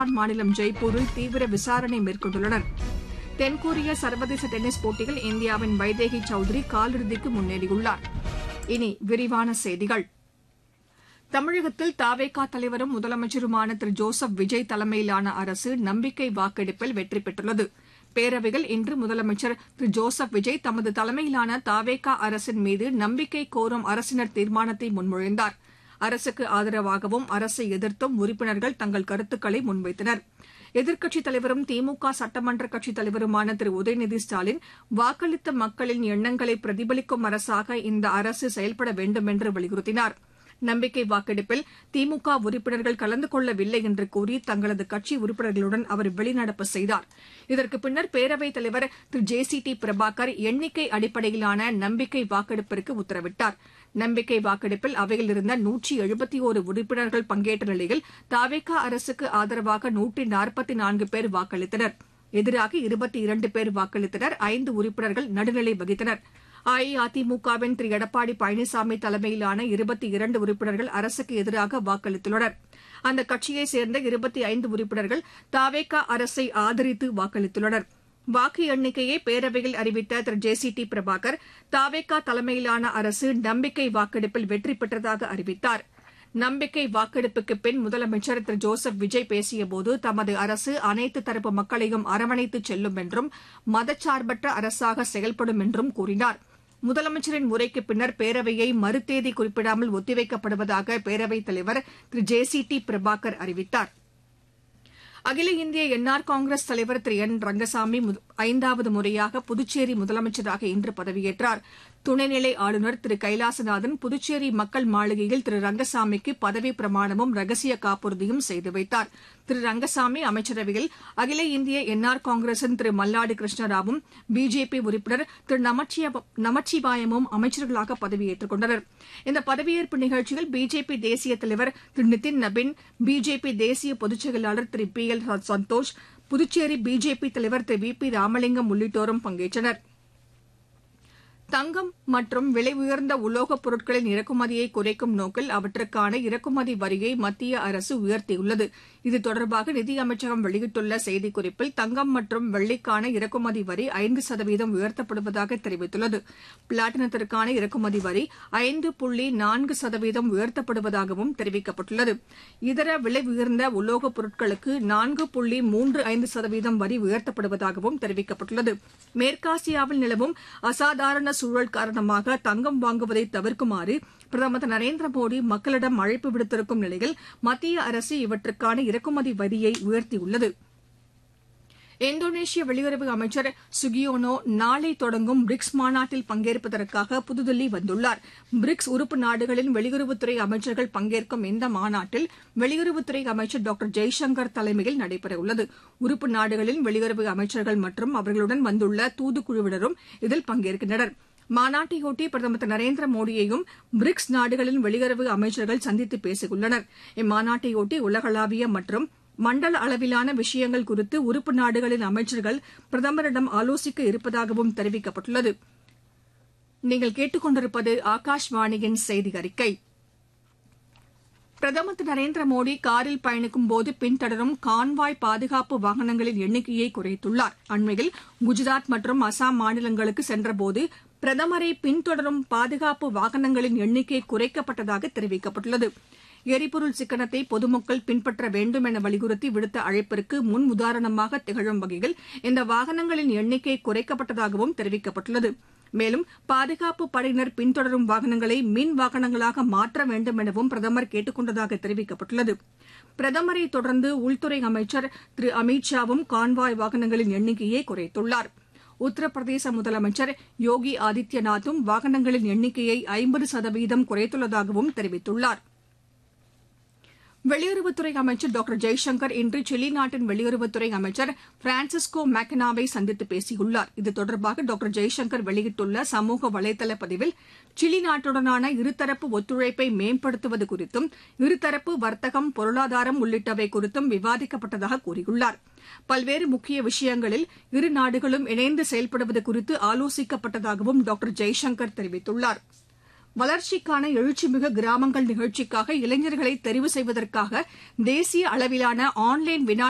மாநிலம் ஜெய்ப்பூரில் தீவிர விசாரணை மேற்கொண்டுள்ளனர் தென்கொரிய சர்வதேச டென்னிஸ் போட்டியில் இந்தியாவின் வைதேகி சௌத்ரி காலிறுதிக்கு முன்னேறியுள்ளார் இனி விரிவான செய்திகள் தமிழகத்தில் தாவேகா தலைவரும் முதலமைச்சருமான திரு ஜோசப் விஜய் தலைமையிலான அரசு நம்பிக்கை வாக்கெடுப்பில் வெற்றி பெற்றுள்ளது பேரவையில் இன்று முதலமைச்சர் திரு ஜோசப் விஜய் தமது தலைமையிலான தாவேகா அரசின் மீது நம்பிக்கை கோரும் அரசினர் தீர்மானத்தை முன்மொழிந்தார் அரசுக்கு ஆதரவாகவும் அரசை எதிர்த்தும் உறுப்பினர்கள் தங்கள் கருத்துக்களை முன்வைத்தனர் எதிர்க்கட்சித் தலைவரும் திமுக சட்டமன்ற கட்சித் தலைவருமான திரு உதயநிதி ஸ்டாலின் வாக்களித்த மக்களின் எண்ணங்களை பிரதிபலிக்கும் அரசாக இந்த அரசு செயல்பட வேண்டும் என்று வலியுறுத்தினார் நம்பிக்கை வாக்கெடுப்பில் திமுக உறுப்பினர்கள் கலந்து கொள்ளவில்லை என்று கூறி தங்களது கட்சி உறுப்பினர்களுடன் அவர் வெளிநடப்பு செய்தார் இதற்கு பின்னர் பேரவைத் தலைவர் Thiru J C D Prabhakar எண்ணிக்கை அடிப்படையிலான நம்பிக்கை வாக்கெடுப்பிற்கு உத்தரவிட்டார் நம்பிக்கை வாக்கெடுப்பில் அவையில் இருந்த நூற்றி எழுபத்தி ஒரு உறுப்பினர்கள் பங்கேற்ற நிலையில் தாவேகா அரசுக்கு ஆதரவாக நூற்றி நாற்பத்தி நான்கு பேர் வாக்களித்தனர் எதிராக இருபத்தி இரண்டு பேர் வாக்களித்தனர் ஐந்து உறுப்பினர்கள் நடுநிலை வகித்தனர் அஇஅதிமுகவின் திரு எடப்பாடி பழனிசாமி தலைமையிலான இருபத்தி இரண்டு உறுப்பினர்கள் அரசுக்கு எதிராக வாக்களித்துள்ளனர் அந்த கட்சியைச் சேர்ந்த இருபத்தி ஐந்து உறுப்பினர்கள் தாவேகா அரசை ஆதரித்து வாக்களித்துள்ளனர் வாக்கு எண்ணிக்கையை பேரவையில் அறிவித்த Thiru J C D Prabhakar Thaveka தலைமையிலான அரசு நம்பிக்கை வாக்கெடுப்பில் வெற்றி பெற்றதாக அறிவித்தார் நம்பிக்கை வாக்கெடுப்புக்கு பின் முதலமைச்சர் திரு ஜோசப் விஜய் பேசியபோது தமது அரசு அனைத்து தரப்பு மக்களையும் அரவணைத்து செல்லும் என்றும் மதச்சார்பற்ற அரசாக செயல்படும் என்றும் கூறினார் முதலமைச்சரின் உரைக்கு பின்னர் பேரவையை மறுதேதி குறிப்பிடாமல் ஒத்திவைக்கப்படுவதாக பேரவைத் தலைவர் Thiru J C D Prabhakar அறிவித்தார் அகில இந்திய என்ஆர் காங்கிரஸ் தலைவர் திரு என் ரங்கசாமி ஐந்தாவது முறையாக புதுச்சேரி முதலமைச்சராக இன்று பதவியேற்றார் துணைநிலை ஆளுநர் திரு கைலாசநாதன் புதுச்சேரி மக்கள் மாளிகையில் திரு ரங்கசாமிக்கு பதவி பிரமாணமும் ரகசிய காப்புறுதியும் செய்து வைத்தார் திரு ரங்கசாமி அமைச்சரவையில் அகில இந்திய என்ஆர் காங்கிரசின் திரு மல்லாடி கிருஷ்ணராவும் பிஜேபி உறுப்பினர் திரு நமச்சிவாயமும் அமைச்சர்களாக பதவியேற்றுக் கொண்டனர் இந்த பதவியேற்பு நிகழ்ச்சியில் பிஜேபி தேசிய தலைவர் திரு நிதின் நபின் பிஜேபி தேசிய பொதுச் செயலாளர் Thiru B L Santhosh Puducherry BJP தலைவர் திரு வி பி ராமலிங்கம் உள்ளிட்டோரும் பங்கேற்றனா் தங்கம் மற்றும் விலை உயர்ந்த உலோகப் பொருட்களின் இறக்குமதியை குறைக்கும் நோக்கில் அவற்றுக்கான இறக்குமதி வரியை மத்திய அரசு உயர்த்தியுள்ளது இது தொடர்பாக நிதியமைச்சகம் வெளியிட்டுள்ள செய்திக்குறிப்பில் தங்கம் மற்றும் வெள்ளிக்கான இறக்குமதி வரி ஐந்து சதவீதம் உயர்த்தப்படுவதாக தெரிவித்துள்ளது பிளாட்டினத்திற்கான இறக்குமதி வரி ஐந்து புள்ளி நான்கு சதவீதம் உயர்த்தப்படுவதாகவும் தெரிவிக்கப்பட்டுள்ளது இதர விலை உயர்ந்த உலோகப் பொருட்களுக்கு நான்கு புள்ளி மூன்று ஐந்து சதவீதம் வரி உயர்த்தப்படுவதாகவும் தெரிவிக்கப்பட்டுள்ளது மேற்காசியாவில் நிலவும் அசாதாரண சூழல் காரணமாக தங்கம் வாங்குவதை தவிர்க்குமாறு பிரதமர் திரு நரேந்திர மோடி மக்களிடம் அழைப்பு விடுத்திருக்கும் நிலையில் மத்திய அரசு இவற்றுக்கான இறக்குமதி வரியை உயர்த்தியுள்ளது இந்தோனேஷிய வெளியுறவு அமைச்சர் சுகியோனோ நாளை தொடங்கும் பிரிக்ஸ் மாநாட்டில் பங்கேற்பதற்காக புதுதில்லி வந்துள்ளார் பிரிக்ஸ் உறுப்பு நாடுகளின் வெளியுறவுத்துறை அமைச்சர்கள் பங்கேற்கும் இந்த மாநாட்டில் வெளியுறவுத்துறை அமைச்சர் டாக்டர் ஜெய்சங்கர் தலைமையில் நடைபெறவுள்ளது உறுப்பு நாடுகளின் வெளியுறவு அமைச்சர்கள் மற்றும் அவர்களுடன் வந்துள்ள தூதுக்குழுவினரும் இதில் பங்கேற்கின்றனர் மாநாட்டையொட்டி பிரதமர் திரு நரேந்திர மோடியையும் பிரிக்ஸ் நாடுகளின் வெளியுறவு அமைச்சர்கள் சந்தித்து பேசியுள்ளனர் இம்மாநாட்டையொட்டி உலகளாவிய மற்றும் மண்டல அளவிலான விஷயங்கள் குறித்து உறுப்பு நாடுகளின் அமைச்சர்கள் பிரதமரிடம் ஆலோசிக்க இருப்பதாகவும் தெரிவிக்கப்பட்டுள்ளது நீங்கள் கேட்டுக்கொண்டிருப்பது ஆகாஷ்வாணியின் செய்தி அறிக்கை பிரதமர் திரு நரேந்திர மோடி காரில் பயணிக்கும் போது பின்தொடரும் கான்வாய் பாதுகாப்பு வாகனங்களின் எண்ணிக்கையை குறைத்துள்ளார் அண்மையில் குஜராத் மற்றும் அசாம் மாநிலங்களுக்கு சென்றபோது பிரதமரை பின்தொடரும் பாதுகாப்பு வாகனங்களின் எண்ணிக்கை குறைக்கப்பட்டதாக தெரிவிக்கப்பட்டுள்ளது எரிபொருள் சிக்கனத்தை பொதுமக்கள் பின்பற்ற வேண்டும் என வலியுறுத்தி விடுத்த அழைப்பிற்கு முன் உதாரணமாக திகழும் வகையில் இந்த வாகனங்களின் எண்ணிக்கை குறைக்கப்பட்டதாகவும் தெரிவிக்கப்பட்டுள்ளது மேலும் பாதுகாப்பு படையினர் பின்தொடரும் வாகனங்களை மின் வாகனங்களாக மாற்ற வேண்டும் எனவும் பிரதமர் கேட்டுக் கொண்டதாக தெரிவிக்கப்பட்டுள்ளது பிரதமரை தொடர்ந்து உள்துறை அமைச்சர் திரு அமித் ஷாவும் கான்வாய் வாகனங்களின் எண்ணிக்கையை குறைத்துள்ளார் உத்தரப்பிரதேச முதலமைச்சர் யோகி ஆதித்யநாத்தும் வாகனங்களின் எண்ணிக்கையை ஐம்பது சதவீதம் குறைத்துள்ளதாகவும் தெரிவித்துள்ளார் வெளியுறவுத்துறை அமைச்சர் டாக்டர் ஜெய்சங்கர் இன்று சிலி நாட்டின் வெளியுறவுத்துறை அமைச்சர் பிரான்சிஸ்கோ மேக்கனாவை சந்தித்து பேசியுள்ளார் இது தொடர்பாக டாக்டர் ஜெய்சங்கர் வெளியிட்டுள்ள சமூக வலைதள பதிவில் சிலி நாட்டுடனான இருதரப்பு ஒத்துழைப்பை மேம்படுத்துவது குறித்தும் இருதரப்பு வர்த்தகம் பொருளாதாரம் உள்ளிட்டவை குறித்தும் விவாதிக்கப்பட்டதாக கூறியுள்ளார் பல்வேறு முக்கிய விஷயங்களில் இரு நாடுகளும் இணைந்து செயல்படுவது குறித்து ஆலோசிக்கப்பட்டதாகவும் டாக்டர் ஜெய்சங்கர் தெரிவித்துள்ளார் வளர்ச்சிக்கான எழுச்சிமிகு கிராமங்கள் நிகழ்ச்சிக்காக இளைஞர்களை தெரிவு செய்வதற்காக தேசிய அளவிலான ஆன்லைன் வினா